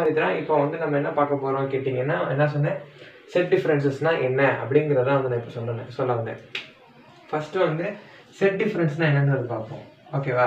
சொல்லித்தரேன் இப்போ வந்து நம்ம என்ன பார்க்க போகிறோம் கேட்டிங்கன்னா என்ன சொன்னேன் செட் டிஃப்ரென்சஸ்னால் என்ன அப்படிங்கிறத வந்து நான் இப்போ சொன்னேன் சொல்ல வந்தேன் ஃபஸ்ட்டு வந்து செட் டிஃப்ரென்ஸ்னால் என்னன்னு பார்ப்போம் ஓகேவா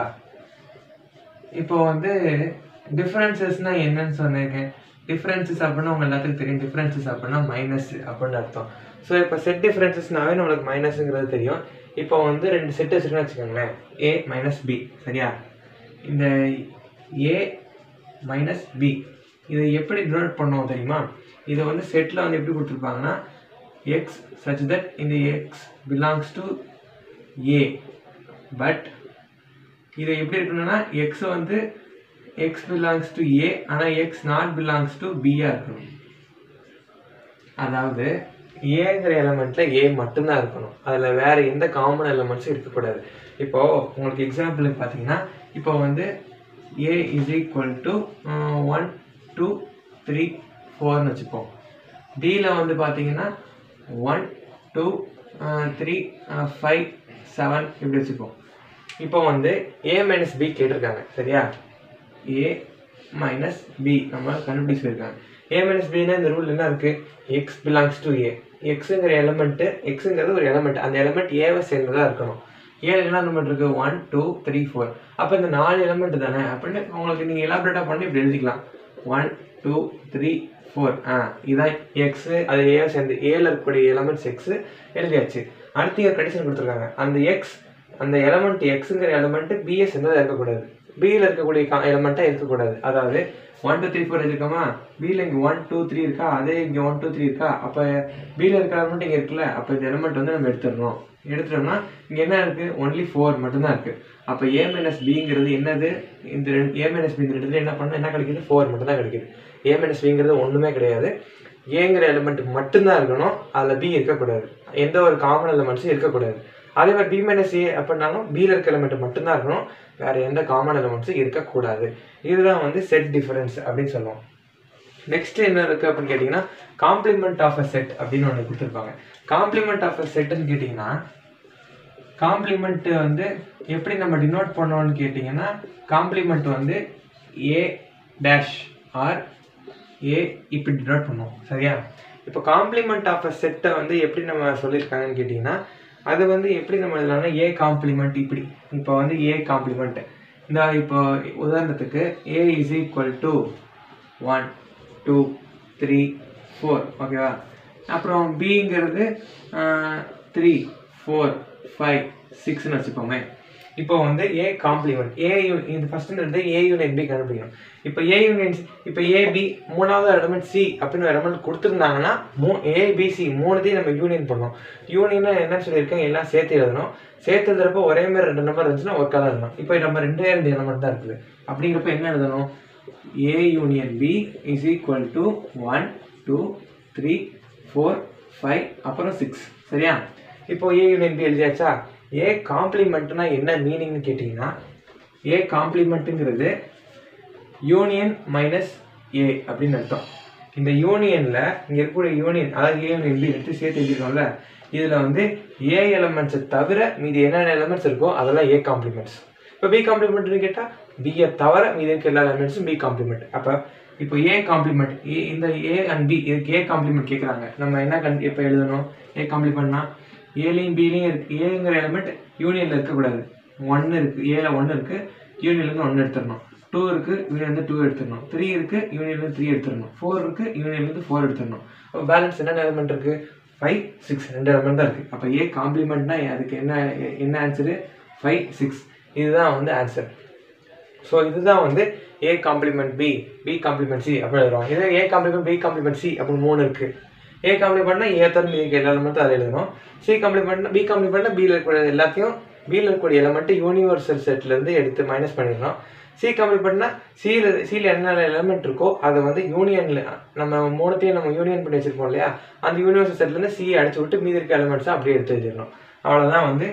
இப்போ வந்து டிஃப்ரென்சஸ்னால் என்னன்னு சொன்னேங்க டிஃப்ரென்சஸ் அப்படின்னா உங்க எல்லாத்துக்கும் தெரியும் டிஃப்ரென்சஸ் அப்படின்னா மைனஸ் அப்படின்னு அர்த்தம் ஸோ இப்போ செட் டிஃப்ரென்சஸ்னாவே நம்மளுக்கு மைனஸுங்கிறது தெரியும் இப்போ வந்து ரெண்டு செட் வச்சுருக்கோன்னு வச்சுக்கோங்களேன் ஏ மைனஸ் பி சரியா இந்த ஏ மைனஸ் பி இதை எப்படி டினோட் பண்ணுவோம் தெரியுமா இதை வந்து செட்டில் வந்து எப்படி கொடுத்துருப்பாங்கன்னா எக்ஸ் சச் தட் இந்த x belongs to A but இது எப்படி இருக்கணும்னா எக்ஸ் வந்து எக்ஸ் பிலாங்ஸ் டு ஏ ஆனால் எக்ஸ் நாட் பிலாங்ஸ் டு பியாக இருக்கணும் அதாவது ஏங்கிற எலமெண்ட்ல ஏ மட்டும்தான் இருக்கணும் அதில் வேற எந்த காமன் எலமெண்ட்ஸும் இருக்கக்கூடாது இப்போ உங்களுக்கு எக்ஸாம்பிளுக்கு பார்த்தீங்கன்னா இப்போ வந்து A is equal to one two three ஃபோர்னு வச்சுப்போம் டியில் வந்து பார்த்தீங்கன்னா one two three five seven இப்படி வச்சுப்போம் இப்போ வந்து ஏ மைனஸ் பி கேட்டிருக்காங்க சரியா ஏ மைனஸ் பி நம்ம கண்டுபிடிச்சு இருக்காங்க ஏ மைனஸ் பின்னா இந்த ரூல் என்ன இருக்கு எக்ஸ் பிலாங்ஸ் டு ஏ எக்ஸுங்கிற எலமெண்ட்டு எக்ஸுங்கிறது ஒரு எலமெண்ட் அந்த எலமெண்ட் ஏவை சேர்ந்ததாக இருக்கணும் ஏழு என்ன எலமெண்ட் இருக்கு ஒன் டூ த்ரீ ஃபோர் அப்போ இந்த நாலு எலமெண்ட் தானே அப்படின்னு உங்களுக்கு நீங்கள் எலாபரேட்டாக பண்ணி இப்படி எழுதிக்கலாம் ஒன் டூ த்ரீ ஃபோர் ஆ இதான் எக்ஸு அது ஏ சேர்ந்து ஏல இருக்கக்கூடிய எலமெண்ட்ஸ் எக்ஸு எழுதியாச்சு அடுத்து ஒரு கண்டிஷன் கொடுத்துருக்காங்க அந்த எக்ஸ் அந்த எலமெண்ட் எக்ஸுங்கிற எலமெண்ட் பிஎஸ் என்னதாக இருக்கக்கூடாது பியில் இருக்கக்கூடிய எலமெண்ட்டாக இருக்கக்கூடாது அதாவது ஒன் டூ த்ரீ ஃபோர் இருக்கோமா பியில் இங்கே ஒன் டூ த்ரீ இருக்கா அதே இங்கே ஒன் டூ த்ரீ இருக்கா அப்போ பியில் இருக்கிற எலமெண்ட் இங்கே இருக்குல்ல அப்போ இந்த எலமெண்ட் வந்து நம்ம எடுத்துடணும் எடுத்துட்டோம்னா இங்கே என்ன இருக்குது ஒன்லி ஃபோர் மட்டும்தான் இருக்குது அப்போ ஏ மைனஸ் பிங்கிறது என்னது இந்த ரெண்டு ஏ மைனஸ் பி இந்த ரெண்டு என்ன பண்ணால் என்ன கிடைக்குது ஃபோர் மட்டும்தான் கிடைக்குது ஏ மைனஸ் பிங்கிறது ஒன்றுமே கிடையாது ஏங்கிற எலிமெண்ட் மட்டும்தான் இருக்கணும் அதில் பி இருக்கக்கூடாது எந்த ஒரு காமன் எலிமெண்ட்ஸும் இருக்கக்கூடாது அதே மாதிரி பி மைனஸ் ஏ அப்படின்னாலும் பியில் இருக்க எலிமெண்ட் மட்டும்தான் இருக்கணும் வேற எந்த காமன் எலிமெண்ட்ஸும் இருக்கக்கூடாது இதுதான் வந்து செட் டிஃபரன்ஸ் அப்படின்னு சொல்லுவோம் நெக்ஸ்ட் என்ன இருக்கு அப்படின்னு கேட்டிங்கன்னா காம்ப்ளிமெண்ட் ஆஃப் அ செட் அப்படின்னு ஒன்று கொடுத்துருப்பாங்க காம்ப்ளிமெண்ட் ஆஃப் அ செட்னு கேட்டிங்கன்னா காம்ப்ளிமெண்ட் வந்து எப்படி நம்ம டினோட் பண்ணோம்னு கேட்டிங்கன்னா காம்ப்ளிமெண்ட் வந்து ஏ டேஷ் ஆர் ஏ இப்படி டினோட் பண்ணுவோம் சரியா இப்போ காம்ப்ளிமெண்ட் ஆஃப் அ செட்டை வந்து எப்படி நம்ம சொல்லியிருக்காங்கன்னு கேட்டிங்கன்னா அது வந்து எப்படி நம்ம எழுதலாம்னா ஏ காம்ப்ளிமெண்ட் இப்படி இப்போ வந்து ஏ காம்ப்ளிமெண்ட் இந்த இப்போ உதாரணத்துக்கு A is equal to one two three four ஓகேவா அப்புறம் பிங்கிறது த்ரீ ஃபோர் ஃபைவ் சிக்ஸ்னு வச்சுப்போமே இப்போ வந்து ஏ காம்ப்ளிமெண்ட் ஏ இது ஃபர்ஸ்ட் இருந்து ஏ யூனியன் பி கண்டுபிடிக்கணும் இப்போ ஏ யூனியன் இப்போ ஏபி மூணாவது எலமெண்ட் சி அப்படின்னு ஒரு எலமெண்ட் கொடுத்துருந்தாங்கன்னா மூ ஏபிசி மூணுத்தையும் நம்ம யூனியன் பண்ணோம் யூனியன் என்ன சொல்லியிருக்கேன் எல்லாம் சேர்த்து எழுதணும் சேர்த்து எழுதுறப்போ ஒரே மாதிரி ரெண்டு நம்பர் இருந்துச்சுன்னா ஒர்க்காக தான் எழுதணும் இப்போ நம்ம ரெண்டே ரெண்டு எலமெண்ட் தான் இருக்குது அப்படிங்கிறப்ப என்ன எழுதணும் A union B is equal to one two three four five அப்புறம் சிக்ஸ் சரியா இப்போ ஏ யூனியன் பி எழுதியாச்சா ஏ காம்ப்ளிமெண்ட்னா என்ன மீனிங்னு கேட்டிங்கன்னா ஏ காம்ப்ளிமெண்ட்டுங்கிறது யூனியன் மைனஸ் ஏ அப்படின்னு அர்த்தம் இந்த யூனியனில் இங்கே இருக்கக்கூடிய யூனியன் அதாவது ஏ யூனியன் பி எடுத்து சேர்த்து எழுதிருக்கோம்ல இதில் வந்து ஏ எலமெண்ட்ஸை தவிர மீதி என்னென்ன எலமெண்ட்ஸ் இருக்கோ அதெல்லாம் ஏ காம்ப்ளிமெண்ட்ஸ் இப்போ பி காம்ப்ளிமெண்ட்னு கேட்டால் பியை தவிர மீதி இருக்க எல்லா எலமெண்ட்ஸும் பி காம்ப்ளிமெண்ட் அப்போ இப்போ ஏ காம்ப்ளிமெண்ட் ஏ இந்த ஏ அண்ட் பி இதுக்கு ஏ காம்ப்ளிமெண்ட் கேட்குறாங்க நம்ம என்ன கண் இப்போ எழுதணும் ஏ காம்ப்ளிமெண்ட்னா ஏலையும் பிலையும் இருக்கு ஏங்கிற எலிமெண்ட் யூனியனில் இருக்கக்கூடாது ஒன்று இருக்குது ஏல ஒன்று இருக்குது யூனியன்லேருந்து ஒன்று எடுத்துடணும் டூ இருக்குது யூனியன்லேருந்து டூ எடுத்துடணும் த்ரீ இருக்குது யூனியன்லேருந்து த்ரீ எடுத்துடணும் ஃபோர் இருக்குது யூனியன்லேருந்து ஃபோர் எடுத்துடணும் அப்போ பேலன்ஸ் என்னென்ன எலிமெண்ட் இருக்குது ஃபைவ் சிக்ஸ் ரெண்டு எலிமெண்ட் தான் இருக்குது அப்போ ஏ காம்ப்ளிமெண்ட்னா அதுக்கு என்ன என்ன ஆன்சரு ஃபைவ் சிக்ஸ் இதுதான் வந்து ஆன்சர் ஸோ இதுதான் வந்து A complement B B complement C அப்படின்னு எழுதுறோம் இதே A complement B complement C அப்படின்னு மூணு இருக்குது ஏ காம்ப்ளிமெண்ட்னா ஏ தரம் மீதி எல்லா எலமெண்ட்டும் அதை எழுதணும் சி காம்ப்ளிமெண்ட்னா பி காம்ப்ளிமெண்ட்னா பியில் இருக்கக்கூடிய எல்லாத்தையும் பியில் இருக்கக்கூடிய எலமெண்ட்டு யூனிவர்சல் செட்லேருந்து எடுத்து மைனஸ் பண்ணிடணும் சி காம்ப்ளிமெண்ட்னா சியில் சியில் என்ன எலமெண்ட் இருக்கோ அதை வந்து யூனியனில் நம்ம மூணுத்தையும் நம்ம யூனியன் பண்ணி வச்சிருப்போம் இல்லையா அந்த யூனிவர்சல் செட்லேருந்து சியை அடிச்சு விட்டு மீதி இருக்க எலமெண்ட்ஸை அப்படியே எடுத்து வச்சிடணும் அவ்வளோதான் வந்து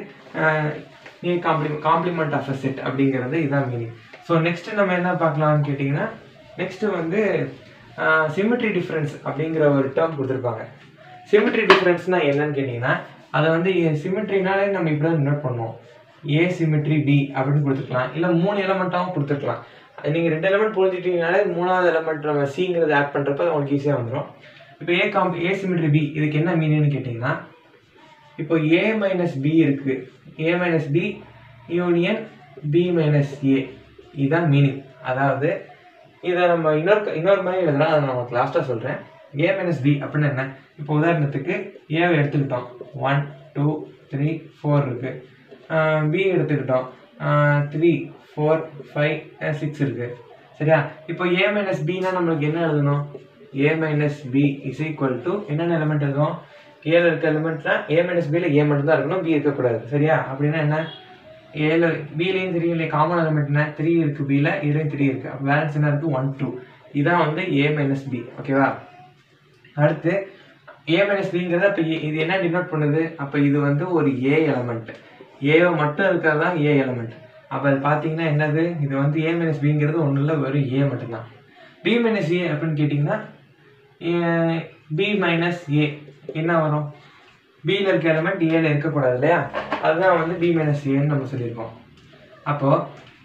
ஏ காம்ப்ளி காம்ப்ளிமெண்ட் ஆஃப் அ செட் அப்படிங்கிறது இதுதான் மீனிங் ஸோ நெக்ஸ்ட் நம்ம என்ன பார்க்கலாம்னு கேட்டிங்கன்னா நெக்ஸ்ட் வந்து சிமெட்ரி டிஃப்ரென்ஸ் அப்படிங்கிற ஒரு டேர்ம் கொடுத்துருப்பாங்க சிமெட்ரி டிஃப்ரென்ஸ்னால் என்னன்னு கேட்டிங்கன்னா அதை வந்து சிமெட்ரினாலே நம்ம இப்படி தான் நோட் பண்ணுவோம் ஏ சிமெட்ரி பி அப்படின்னு கொடுத்துருக்கலாம் இல்லை மூணு எலமெண்ட்டாகவும் கொடுத்துருக்கலாம் நீங்கள் ரெண்டு எலமெண்ட் புரிஞ்சுட்டீங்கனாலே மூணாவது எலமெண்ட் நம்ம சிங்கிறது ஆட் பண்ணுறப்ப அது உங்களுக்கு ஈஸியாக வந்துடும் இப்போ A com A symmetry B இதுக்கு என்ன மீனிங்னு கேட்டிங்கன்னா இப்போ ஏ மைனஸ் பி இருக்குது A minus B union B minus A இதுதான் மீனிங் அதாவது இதை நம்ம இன்னொரு இன்னொரு மாதிரி எழுதலாம் அதை நான் உங்களுக்கு லாஸ்ட்டாக சொல்கிறேன் ஏ மைனஸ் பி அப்படின்னு என்ன இப்போ உதாரணத்துக்கு ஏவை எடுத்துக்கிட்டோம் ஒன் டூ த்ரீ ஃபோர் இருக்குது பி எடுத்துக்கிட்டோம் த்ரீ ஃபோர் ஃபைவ் சிக்ஸ் இருக்குது சரியா இப்போ ஏ மைனஸ் பினா நம்மளுக்கு என்ன எழுதணும் A minus B is equal to என்னென்ன எலிமெண்ட் எழுதுவோம் ஏல இருக்க எலிமெண்ட்னா ஏ மைனஸ் பியில் ஏ மட்டும் தான் இருக்கணும் பி இருக்கக்கூடாது சரியா அப்படின்னா என்ன ஏல பிலையும் த்ரீ இல்லை காமன் எலிமெண்ட் என்ன த்ரீ இருக்கு பியில் இதுலையும் த்ரீ இருக்கு அப்போ பேலன்ஸ் என்ன இருக்கு ஒன் டூ இதான் வந்து ஏ மைனஸ் பி ஓகேவா அடுத்து ஏ மைனஸ் பிங்கிறது அப்போ இது என்ன டினோட் பண்ணுது அப்போ இது வந்து ஒரு ஏ எலமெண்ட் ஏவை மட்டும் இருக்கிறது தான் ஏ எலமெண்ட் அப்போ அது பார்த்தீங்கன்னா என்னது இது வந்து ஏ மைனஸ் பிங்கிறது ஒன்றும் இல்லை வெறும் ஏ மட்டும்தான் பி மைனஸ் ஏ அப்படின்னு கேட்டிங்கன்னா பி மைனஸ் ஏ என்ன வரும் பியில் இருக்க எலமெண்ட் ஏல இருக்கக்கூடாது இல்லையா அதுதான் வந்து பி மைனஸ் ஏன்னு நம்ம சொல்லியிருக்கோம் அப்போது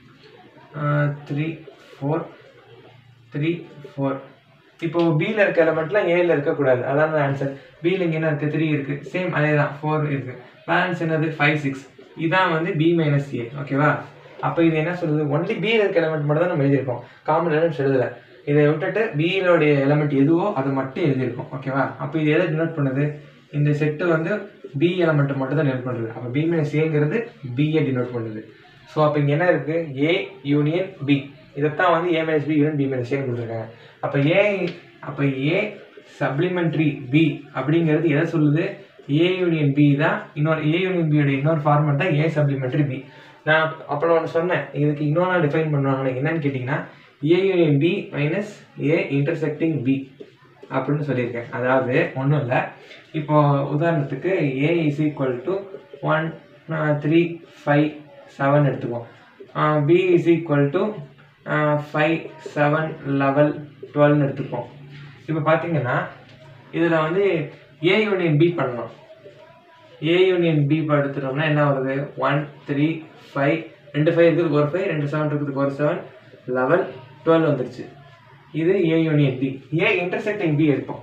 த்ரீ ஃபோர் த்ரீ ஃபோர் இப்போ பியில் இருக்க எலமெண்ட்லாம் ஏல இருக்கக்கூடாது அதான் ஆன்சர் பியில் இங்கே என்ன இருக்குது த்ரீ இருக்குது சேம் அதே தான் ஃபோர் இருக்குது பேலன்ஸ் என்னது ஃபைவ் சிக்ஸ் இதான் வந்து பி மைனஸ் ஏ ஓகேவா அப்போ இது என்ன சொல்லுது ஒன்லி பியில் இருக்க எலமெண்ட் மட்டும் தான் நம்ம எழுதியிருக்கோம் காமன் எலமெண்ட்ஸ் எழுதலை இதை விட்டுட்டு பியிலோடைய எலமெண்ட் எதுவோ அதை மட்டும் எழுதியிருக்கோம் ஓகேவா அப்போ இது எதை டினோட் பண்ணுது இந்த செட்டு வந்து பி எலமெண்ட்டை மட்டும் தான் டினோட் பண்ணுது அப்போ பி மைனஸ் ஏங்கிறது பிஏ டினோட் பண்ணுது ஸோ அப்போ இங்கே என்ன இருக்குது ஏ யூனியன் பி இதைத்தான் வந்து A minus B union B minus ஏன்னு கொடுத்துருக்காங்க அப்போ ஏ அப்போ ஏ சப்ளிமெண்ட்ரி பி அப்படிங்கிறது எதை சொல்லுது ஏ யூனியன் பி தான் இன்னொரு ஏ யூனியன் பியோட இன்னொரு ஃபார்மேட் தான் ஏ சப்ளிமெண்ட்ரி பி நான் அப்புறம் ஒன்று சொன்னேன் இதுக்கு இன்னொன்று டிஃபைன் பண்ணுவாங்க என்னன்னு கேட்டிங்கன்னா A union B minus A intersecting B அப்படின்னு சொல்லியிருக்கேன் அதாவது ஒன்றும் இல்லை இப்போ உதாரணத்துக்கு A is equal to one three five seven எடுத்துக்குவோம் B is equal to five seven eleven டுவெல்னு எடுத்துப்போம் இப்போ பார்த்தீங்கன்னா இதில் வந்து ஏ யூனியன் பி பண்ணணும் ஏ யூனியன் பி எடுத்துட்டோம்னா என்ன வருது ஒன் த்ரீ ஃபைவ் ரெண்டு ஃபைவ் இருக்குது ஒரு ஃபைவ் ரெண்டு செவன் இருக்குது ஒரு செவன் லெவல் டுவெல் வந்துருச்சு இது A union B A intersecting B எடுப்போம்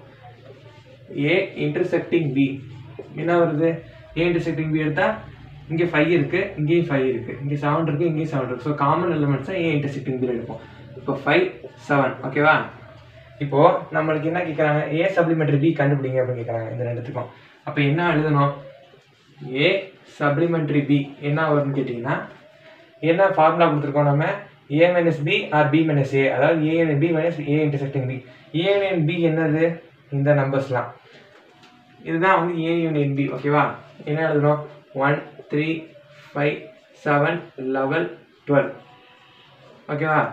ஏ இன்டர்செக்டிங் பி என்ன வருது ஏ இன்டர்செக்டிங் பி எடுத்தால் இங்கே ஃபைவ் இருக்குது இங்கேயும் ஃபைவ் இருக்குது இங்கே செவன் இருக்குது இங்கேயும் செவன் இருக்குது ஸோ காமன் எலிமெண்ட்ஸை ஏ இன்டர்செக்டிங் பி எடுப்போம் இப்போ ஃபைவ் செவன் ஓகேவா இப்போது நம்மளுக்கு என்ன கேட்குறாங்க ஏ சப்ளிமெண்ட்ரி பி கண்டுபிடிங்க அப்படின்னு கேட்குறாங்க இந்த ரெண்டுத்துக்கும் அப்போ என்ன எழுதணும் ஏ சப்ளிமெண்ட்ரி பி என்ன வரும்னு கேட்டிங்கன்னா என்ன ஃபார்முலா கொடுத்துருக்கோம் நம்ம A minus B or B minus A அதாவது A B minus A intersecting B A union B என்னது இந்த நம்பர்ஸ்லாம் இதுதான் வந்து ஏ யூனியன் பி ஓகேவா என்ன எழுதணும் one three five seven eleven twelve ஓகேவா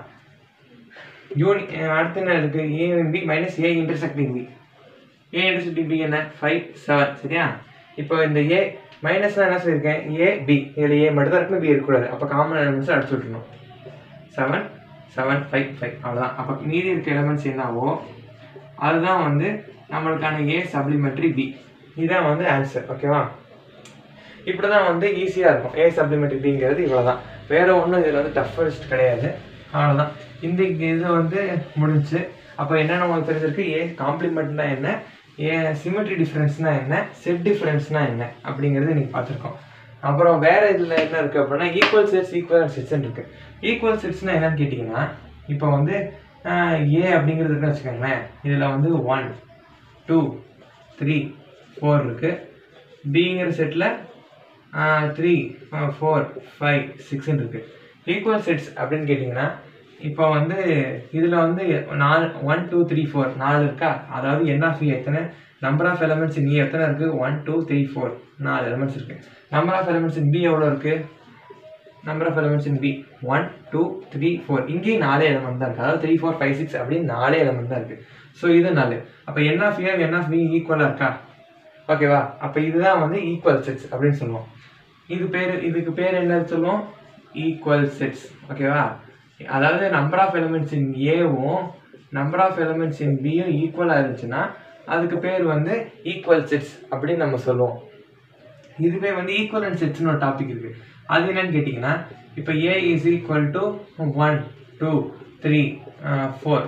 யூனி அடுத்து என்ன இருக்கு A union B minus A intersecting B A intersecting B என்ன ஃபைவ் செவன் சரியா இப்போ இந்த ஏ மைனஸ்லாம் என்ன சொல்லியிருக்கேன் ஏ பி இதில் ஏ மட்டும் தான் இருக்கணும் பி இருக்கக்கூடாது அப்போ காமன் எலிமெண்ட்ஸ் அடிச்சு விட்டுணும் செவன் செவன் ஃபைவ் ஃபைவ் அவ்வளோதான் அப்போ மீதி இருக்க எலிமெண்ட்ஸ் என்னவோ அதுதான் வந்து நம்மளுக்கான ஏ சப்ளிமெண்ட்ரி பி இதுதான் வந்து ஆன்சர் ஓகேவா இப்படி தான் வந்து ஈஸியாக இருக்கும் ஏ சப்ளிமெண்ட்ரி பிங்கிறது இவ்வளோ தான் வேறு ஒன்றும் இதில் வந்து டஃபஸ்ட் கிடையாது அவ்வளோதான் இந்த இது வந்து முடிஞ்சு அப்போ என்னென்ன உங்களுக்கு தெரிஞ்சிருக்கு ஏ காம்ப்ளிமெண்ட்னா என்ன ஏ சிமெட்ரி டிஃப்ரென்ஸ்னா என்ன செட் டிஃப்ரென்ஸ்னா என்ன அப்படிங்கிறது நீங்கள் பார்த்துருக்கோம் அப்புறம் வேற இதில் என்ன இருக்குது அப்படின்னா ஈக்குவல் செட்ஸ் ஈக்குவல் செட்ஸ்ன்னு இருக்கு ஈக்குவல் செட்ஸ்னா என்னன்னு கேட்டிங்கன்னா இப்போ வந்து ஏ அப்படிங்கிறது இருக்குன்னு வச்சுக்கோங்களேன் இதில் வந்து ஒன் டூ த்ரீ ஃபோர் இருக்குது பிங்கிற செட்டில் த்ரீ ஃபோர் ஃபைவ் சிக்ஸ்ன்னு இருக்குது ஈக்குவல் செட்ஸ் அப்படின்னு கேட்டிங்கன்னா இப்போ வந்து இதில் வந்து நாலு ஒன் டூ த்ரீ ஃபோர் நாலு இருக்கா அதாவது என் ஆஃப் எத்தனை நம்பர் ஆஃப் எலமெண்ட்ஸ் இன் எத்தனை இருக்குது ஒன் டூ த்ரீ ஃபோர் நாலு எலமெண்ட்ஸ் இருக்குது number of elements in B எவ்வளோ இருக்குது number of elements in B one two three four இங்கேயும் நாலே எலமெண்ட் தான் இருக்குது அதாவது த்ரீ ஃபோர் ஃபைவ் சிக்ஸ் அப்படின்னு நாலே எலமெண்ட் தான் இருக்குது ஸோ இது நாலு அப்போ n of A n of B ஈக்குவலாக இருக்கா ஓகேவா அப்போ இதுதான் வந்து ஈக்குவல் செட்ஸ் அப்படின்னு சொல்லுவோம் இது பேர் இதுக்கு பேர் என்ன சொல்லுவோம் ஈக்குவல் செட்ஸ் ஓகேவா அதாவது நம்பர் ஆஃப் எலிமெண்ட்ஸ் இன் ஏவும் நம்பர் ஆஃப் எலிமெண்ட்ஸ் இன் பியும் ஈக்குவலாக இருந்துச்சுன்னா அதுக்கு பேர் வந்து ஈக்குவல் செட்ஸ் அப்படின்னு நம்ம சொல்லுவோம் இதுவே வந்து ஈக்குவல் அண்ட் செட்ஸ்னு ஒரு டாபிக் இருக்குது அது என்னன்னு கேட்டிங்கன்னா இப்போ A is equal to one two three four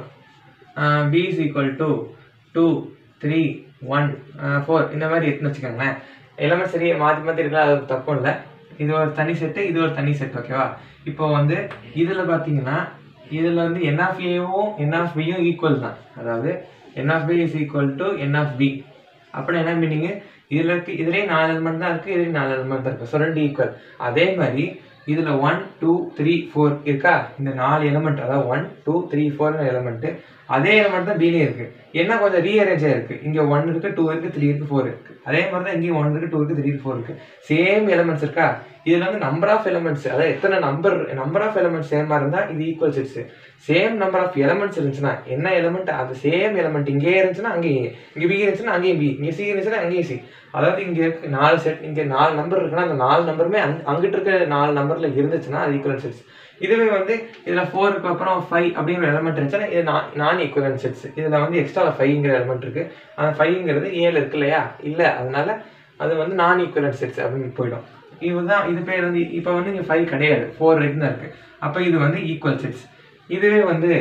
B is equal to two three one four இந்த மாதிரி இருக்குன்னு வச்சுக்கோங்களேன் எல்லாமே சரியா மாற்றி மாற்றி இருக்கலாம் அது தப்பும் இல்லை இது ஒரு தனி செட்டு இது ஒரு தனி செட் ஓகேவா இப்போ வந்து இதில் பார்த்தீங்கன்னா இதில் வந்து என் ஆஃப் ஏவும் என் ஆஃப் பியும் ஈக்குவல் தான் அதாவது n of B is equal to n of B அப்படின்னா என்ன மீனிங் இதில் இருக்கு இதுலேயே நாலு எலிமெண்ட் தான் இருக்குது இதுலேயும் நாலு எலிமெண்ட் தான் இருக்குது ஸோ ரெண்டு ஈக்குவல் அதே மாதிரி இதில் ஒன் டூ த்ரீ ஃபோர் இருக்கா இந்த நாலு எலிமெண்ட் அதாவது ஒன் டூ த்ரீ ஃபோர்னு எலிமெண்ட்டு அதே எலிமெண்ட் தான் பிலேயும் இருக்குது என்ன கொஞ்சம் ரீஅரேஞ்ச் ஆயிருக்கு இங்கே ஒன் இருக்குது டூ இருக்குது த்ரீ இருக்குது ஃபோர் இருக்குது அதே மாதிரி தான் இங்கேயும் ஒன் இருக்குது டூ இருக்குது த்ரீ ஃபோர் இருக்குது சேம் எலிமெண்ட்ஸ் இருக்கா இதில் வந்து நம்பர் ஆஃப் எலிமெண்ட்ஸ் அதாவது எத்தனை நம்பர் நம்பர் ஆஃப் எலிமெண்ட்ஸ் சேமாக இருந்தால் இது equal sets same number of elements இருந்துச்சுன்னா என்ன எலிமெண்ட் அது சேம் எலிமெண்ட் இங்கே இருந்துச்சுன்னா அங்கேயும் இங்கே பி இருந்துச்சுன்னா அங்கேயும் பி இங்கே சி இருந்துச்சுன்னா அங்கேயும் சி அதாவது இங்கே இருக்கு நாலு செட் இங்கே நாலு நம்பர் இருக்குன்னா அந்த நாலு நம்பருமே அங் அங்கிட்டு இருக்க நாலு நம்பரில் இருந்துச்சுன்னா அது ஈக்குவல் செட்ஸ் இதுவே வந்து இதில் ஃபோருக்கு அப்புறம் ஃபைவ் அப்படிங்கிற எலிமெண்ட் இருந்துச்சுன்னா இது நான் நான் ஈக்குவலன் செட்ஸ் இதில் வந்து எக்ஸ்ட்ரா ஃபைவ்ங்கிற எலிமெண்ட் இருக்கு அந்த ஃபைவ்ங்கிறது ஏழு இருக்கு இல்லையா இல்லை அதனால அது வந்து நான் ஈக்குவலன் செட்ஸ் அப்படின்னு போயிடும் இதுதான் இது பேர் வந்து இப்போ வந்து இங்கே ஃபைவ் கிடையாது ஃபோர் வரைக்கும் தான் இருக்கு அப்போ இது வந்து ஈக்குவல் செட்ஸ் இதுவே வந்து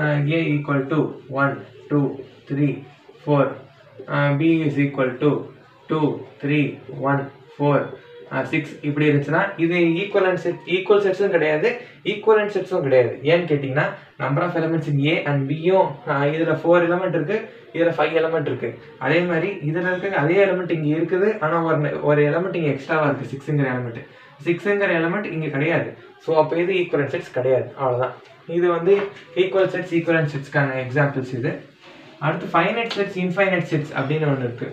A equal to one two three four B is equal to two three one four six இப்படி இருந்துச்சுன்னா இது ஈக்குவலன் செட் ஈக்குவல் செட்ஸும் கிடையாது ஈக்குவலன் செட்ஸும் கிடையாது ஏன்னு கேட்டிங்கன்னா number of elements in A and பியும் இதில் ஃபோர் எலமெண்ட் இருக்கு இதில் ஃபைவ் எலமெண்ட் இருக்கு அதே மாதிரி இதில் இருக்க அதே எலமெண்ட் இங்கே இருக்குது ஆனால் ஒரு ஒரு எலமெண்ட் இங்கே எக்ஸ்ட்ராவாக இருக்குது சிக்ஸுங்கிற எலமெண்ட் சிக்ஸுங்கிற எலமெண்ட் இங்கே கிடையாது ஸோ அப்போ இது ஈக்குவலன் செட்ஸ் கிடையாது அவ்வளோதான் இது வந்து ஈக்குவல் செட்ஸ் ஈக்குவலன் செட்ஸ்க்கான எக்ஸாம்பிள்ஸ் இது அடுத்து ஃபைனைட் செட்ஸ் இன்ஃபைனைட் செட்ஸ் அப்படின்னு ஒன்று இருக்குது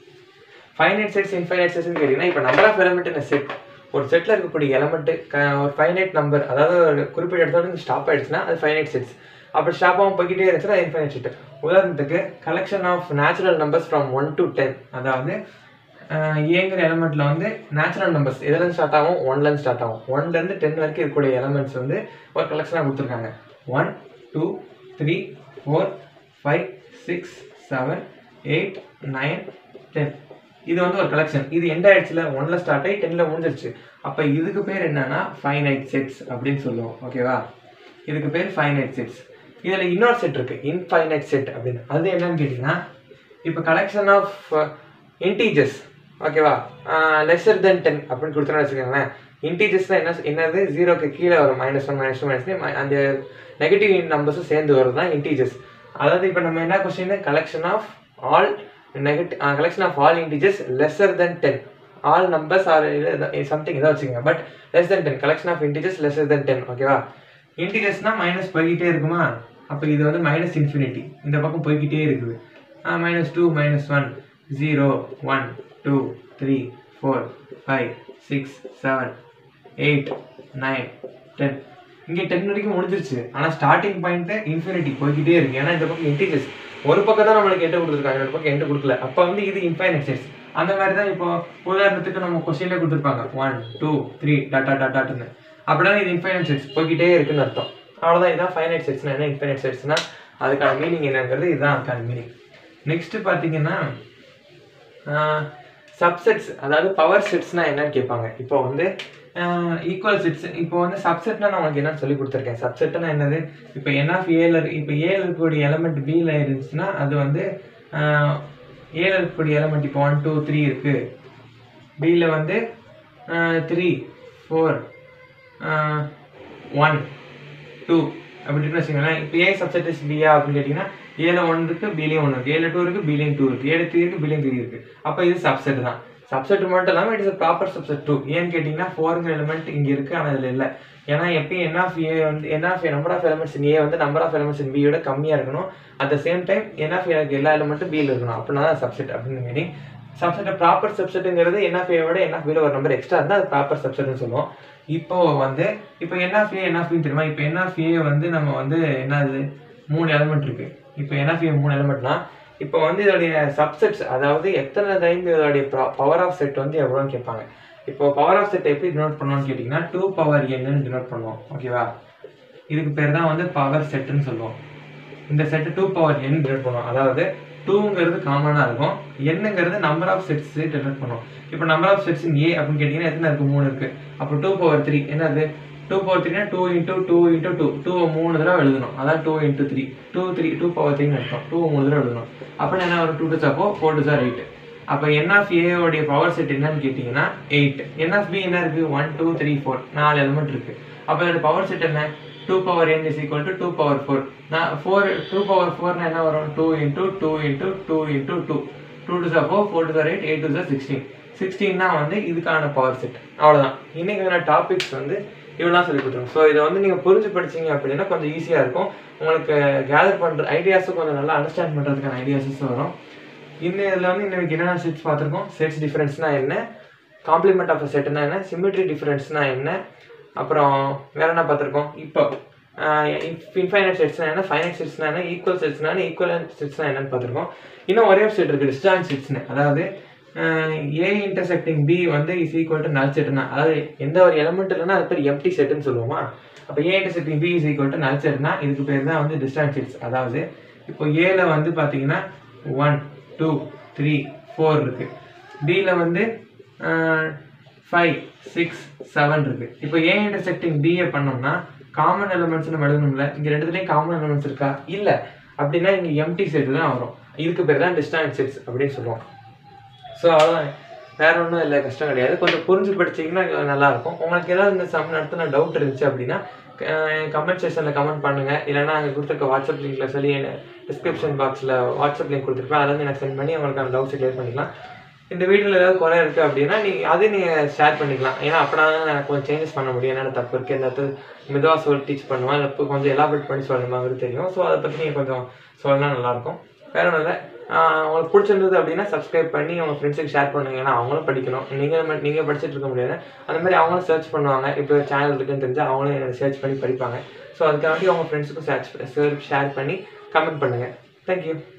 ஃபைனைட் செட்ஸ் இன்ஃபைனைட் செட்ஸ்னு கேட்டிங்கன்னா இப்போ நம்பர் ஆஃப் எலமெண்ட் இந்த செட் ஒரு செட்டில் இருக்கக்கூடிய எலமெண்ட் ஒரு ஃபைனைட் நம்பர் அதாவது ஒரு குறிப்பிட்ட இடத்தோட ஸ்டாப் ஆயிடுச்சுன்னா அது ஃபைனைட் செட்ஸ் அப்படி ஸ்டாப் ஆகாம போய்கிட்டே இருந்துச்சுன்னா அது இன்ஃபைனைட் செட் உதாரணத்துக்கு collection of natural numbers from one to ten அதாவது ஏங்கிற எலமெண்ட்ல வந்து நேச்சுரல் நம்பர்ஸ் எதுலேருந்து ஸ்டார்ட் ஆகும் ஒன்லேருந்து ஸ்டார்ட் ஆகும் ஒன்லேருந்து டென் வரைக்கும் இருக்கக்கூடிய எலமெண்ட்ஸ் வந்து ஒரு கலெக்ஷனாக கொடுத்துருக்காங்க one two three four five six seven eight nine ten இது வந்து ஒரு கலெக்ஷன் இது எண்ட் ஆயிடுச்சுல ஒன்ல ஸ்டார்ட் ஆகி டென்ல முடிஞ்சிருச்சு அப்ப இதுக்கு பேர் என்னன்னா ஃபைனைட் செட்ஸ் அப்படின்னு சொல்லுவோம் ஓகேவா இதுக்கு பேர் ஃபைனைட் செட்ஸ் இதுல இன்னொரு செட் இருக்கு இன்ஃபைனைட் செட் அப்படின்னு அது என்னன்னு கேட்டீங்கன்னா இப்போ கலெக்ஷன் ஆஃப் இன்டீஜர்ஸ் ஓகேவா லெஸர் தென் டென் அப்படின்னு கொடுத்தோம்னு வச்சுக்கோங்களேன் இன்டீஜர்ஸ்னா என்ன என்னது ஜீரோக்கு கீழே வரும் minus one minus two minus அந்த நெகட்டிவ் நம்பர்ஸும் சேர்ந்து வரும் தான் இன்டீஜர்ஸ் அதாவது இப்போ நம்ம என்ன question collection of all negative collection of all integers lesser than ten all numbers or something ஏதோ வச்சுக்கோங்க but less than ten collection of integers lesser than ten ஓகேவா இன்டீஜர்ஸ்னா மைனஸ் போய்கிட்டே இருக்குமா அப்போ இது வந்து மைனஸ் இன்ஃபினிட்டி இந்த பக்கம் போய்கிட்டே இருக்குது minus two minus one zero one two three four five six seven eight nine ten இங்கே டென் வரைக்கும் முடிஞ்சிருச்சு ஆனால் ஸ்டார்டிங் பாயிண்ட்டு இன்ஃபினிட்டி போய்கிட்டே இருக்கு ஏன்னா இந்த பக்கம் இன்டீஜர்ஸ் ஒரு பக்கம் தான் நம்மளுக்கு எட்டு கொடுத்துருக்காங்க இன்னொரு பக்கம் எட்டு கொடுக்கல அப்போ வந்து இது இன்ஃபைனைட் செட்ஸ் அந்த மாதிரி தான் இப்போ உதாரணத்துக்கு நம்ம கொஸ்டின்லேயே கொடுத்துருப்பாங்க ஒன் டூ த்ரீ டாட்டா டாட்டான்னு அப்படின்னா இது இன்ஃபைனைட் செட்ஸ் போய்கிட்டே இருக்குன்னு அர்த்தம் அவ்வளோதான் இதுதான் ஃபைனைட் செட்ஸ்னா என்ன இன்ஃபைனைட் செட்ஸ்னா அதுக்கான மீனிங் என்னங்கிறது இதுதான் அதுக்கான மீனிங் நெக்ஸ்ட் பார்த்தீங்கன்னா சப்செட்ஸ் அதாவது பவர் செட்ஸ்னா என்னன்னு கேட்பாங்க இப்போ வந்து ஈக்குவல் செட்ஸ் இப்போ வந்து சப்செட்னா நான் உங்களுக்கு என்னன்னு சொல்லி கொடுத்துருக்கேன் சப்செட்னா என்னது இப்போ என் ஆஃப் ஏல இப்போ ஏல இருக்கக்கூடிய எலமெண்ட் பியில் இருந்துச்சுன்னா அது வந்து ஏல இருக்கக்கூடிய எலமெண்ட் இப்போ ஒன் டூ த்ரீ இருக்கு பியில் வந்து த்ரீ ஃபோர் ஒன் டூ அப்படி இருக்குன்னு வச்சுக்கோங்களேன் இப்போ ஏ சப்செட் இஸ் பியா அப்படின்னு கேட்டிங்கன்னா ஏல ஒன் இருக்கு பிலையும் ஒன்று இருக்கு ஏழு டூ இருக்கு பிலையும் டூ இருக்கு ஏழு த்ரீ இருக்கு பிலையும் த்ரீ இருக்கு அப்போ இது சப்செட் தான் சப்செட் மட்டும் இல்லாமல் it is proper subset too ஏன்னு கேட்டிங்கன்னா ஃபோருங்கிற எலிமெண்ட் இங்கே இருக்குது ஆனால் இதில் இல்லை ஏன்னா எப்பயும் என் ஆஃப் ஏ வந்து n of number of elements in A வந்து நம்பர் ஆஃப் எலிமெண்ட்ஸ் இன் பியோட கம்மியாக இருக்கணும் at the same time n of எனக்கு எல்லா எலிமெண்ட்டும் பியில் இருக்கணும் அப்படின்னா தான் சப்செட் அப்படின்னு மீனிங் சப்செட் ப்ராப்பர் சப்செட்டுங்கிறது என் ஆஃப் ஏவோட என் ஆஃப் பியில் ஒரு நம்பர் எக்ஸ்ட்ரா இருந்தால் அது ப்ராப்பர் சப்செட்னு சொல்லுவோம் இப்போ வந்து இப்போ என் ஆஃப் ஏ என் ஆஃப் தெரியுமா இப்போ என் ஆஃப் ஏ வந்து நம்ம வந்து என்னது மூணு எலிமெண்ட் இருக்கு இப்போ என் ஆஃப் ஏ மூணு எலிமெண்ட்னா இப்போ வந்து இதோடைய சப்செட்ஸ் அதாவது எத்தனை டைம் இதோடைய பவர் ஆஃப் செட் வந்து எவ்வளோன்னு கேட்பாங்க இப்போ பவர் ஆஃப் செட் எப்படி டினோட் பண்ணுவோம்னு கேட்டிங்கன்னா டூ பவர் என்னன்னு டினோட் பண்ணுவோம் ஓகேவா இதுக்கு பேர் தான் வந்து பவர் செட்டுன்னு சொல்லுவோம் இந்த set two power n denote பண்ணுவோம் அதாவது டூங்கிறது காமனாக இருக்கும் என்னங்கிறது நம்பர் ஆஃப் செட்ஸ் டினோட் பண்ணுவோம் இப்போ நம்பர் ஆஃப் செட்ஸ் ஏ அப்படின்னு கேட்டிங்கன்னா எத்தனை இருக்குது மூணு இருக்குது அப்போ டூ பவர் த்ரீ என்னது டூ பவர் த்ரீனா two into two into two two மூணு தடவை எழுதணும் அதான் two into three two three two power த்ரீன்னு அர்த்தம் டூ மூணு தடவை எழுதணும் அப்படின்னா என்ன வரும் டூ டூ சாப்போ ஃபோர் டூ சார் எயிட் அப்போ என் ஆஃப் ஏயோடைய பவர் செட் என்னன்னு கேட்டிங்கன்னா எயிட் என் ஆஃப் பி என்ன இருக்குது ஒன் டூ த்ரீ ஃபோர் நாலு எலிமெண்ட் இருக்குது அப்போ இதோட பவர் செட் என்ன two power n is equal to two power four நான் ஃபோர் டூ பவர் ஃபோர்னா என்ன வரும் two into two into two into two two two சார் ஃபோர் ஃபோர் டூ சார் எயிட் எயிட் டூ சார் சிக்ஸ்டீன் சிக்ஸ்டீன் தான் வந்து இதுக்கான பவர் செட் அவ்வளோதான் இன்னைக்கான டாபிக்ஸ் வந்து இவ்வளோதான் சொல்லி கொடுத்துருவோம் ஸோ இதை வந்து நீங்கள் புரிஞ்சு படிச்சீங்க அப்படின்னா கொஞ்சம் ஈஸியாக இருக்கும் உங்களுக்கு கேதர் பண்ணுற ஐடியாஸும் கொஞ்சம் நல்லா அண்டர்ஸ்டாண்ட் பண்ணுறதுக்கான ஐடியாஸஸ் வரும் இன்னும் இதில் வந்து இன்னைக்கு என்னென்ன செட்ஸ் பார்த்துருக்கோம் செட்ஸ் டிஃபரன்ஸ்னா என்ன காம்ப்ளிமெண்ட் ஆஃப் செட்னா என்ன சிமெட்ரி டிஃபரன்ஸ்னா என்ன அப்புறம் வேற என்ன பார்த்துருக்கோம் இப்போ இன்ஃபைனட் செட்ஸ்னா என்ன ஃபைனட் செட்ஸ்னா என்ன ஈக்குவல் செட்ஸ்னா என்ன ஈக்குவல் செட்ஸ்னா என்னன்னு பார்த்துருக்கோம் இன்னும் ஒரே ஒரு செட் இருக்குது டிஸ்டான்ஸ் செட்ஸ்னு அதாவது ஏ இன்டர்செக்டிங் பி வந்து இஸ் ஈக்குவல் டு நல் செட்னா அதாவது எந்த ஒரு எலமெண்ட் இல்லைன்னா அது பேர் எம்டி செட்டுன்னு சொல்லுவோமா அப்போ A intersecting B is equal to null செட்னா இதுக்கு பேர் தான் வந்து டிஸ்டான்ஸ் செட்ஸ் அதாவது இப்போ ஏல வந்து பார்த்தீங்கன்னா ஒன் டூ த்ரீ ஃபோர் இருக்கு பியில் வந்து ஃபைவ் சிக்ஸ் செவன் இருக்கு இப்போ ஏ இன்டர்செக்டிங் பிஏ பண்ணோம்னா காமன் எலிமெண்ட்ஸ் நம்ம எழுதணும்ல இங்கே ரெண்டுத்துலேயும் காமன் எலிமெண்ட்ஸ் இருக்கா இல்லை அப்படின்னா இங்கே எம்டி செட் தான் வரும் இதுக்கு பேர் தான் டிஸ்டான்ஸ் செட்ஸ் அப்படின்னு சொல்லுவோம் ஸோ அவ்வளோதான் வேற ஒன்றும் இல்லை கஷ்டம் கிடையாது கொஞ்சம் புரிஞ்சு படிச்சீங்கன்னா நல்லா இருக்கும் உங்களுக்கு ஏதாவது இந்த சம் நடத்தின டவுட் இருந்துச்சு அப்படின்னா கமெண்ட் செக்ஷனில் கமெண்ட் பண்ணுங்க இல்லைன்னா அங்கே கொடுத்துருக்க வாட்ஸ்அப் லிங்க்ல சொல்லி டிஸ்கிரிப்ஷன் பாக்ஸில் வாட்ஸ்அப் லிங்க் கொடுத்துருப்பேன் அதை வந்து எனக்கு சென்ட் பண்ணி உங்களுக்கு அந்த டவுட்ஸ் கிளியர் பண்ணிக்கலாம் இந்த வீடியோவில் ஏதாவது குறை இருக்குது அப்படின்னா நீங்கள் அதையும் நீங்கள் ஷேர் பண்ணிக்கலாம் ஏன்னா அப்போனா எனக்கு கொஞ்சம் சேஞ்சஸ் பண்ண முடியும் என்னென்ன தப்பு இருக்குது இந்த இடத்துல மெதுவாக சொல்லி டீச் பண்ணுவேன் இல்லை இப்போ கொஞ்சம் எலாபரேட் பண்ணி சொல்லணுமாங்கிறது தெரியும் ஸோ அதை பற்றி நீங்கள் கொஞ்சம் சொல்லலாம் நல்லாயிருக்கும் வேற ஒன்றும் இல்லை உங்களுக்கு பிடிச்சிருந்தது அப்படின்னா சப்ஸ்கிரைப் பண்ணி உங்கள் ஃப்ரெண்ட்ஸுக்கு ஷேர் பண்ணுங்க ஏன்னா அவங்களும் படிக்கணும் நீங்கள் நீங்கள் படிச்சுட்டு இருக்க முடியாது அந்த மாதிரி அவங்களும் சர்ச் பண்ணுவாங்க இப்போ சேனல் இருக்குன்னு தெரிஞ்சால் அவங்களும் சர்ச் பண்ணி படிப்பாங்க ஸோ அதுக்காண்டி அவங்க ஃப்ரெண்ட்ஸுக்கும் சர்ச் ஷேர் பண்ணி கமெண்ட் பண்ணுங்கள் தேங்க்யூ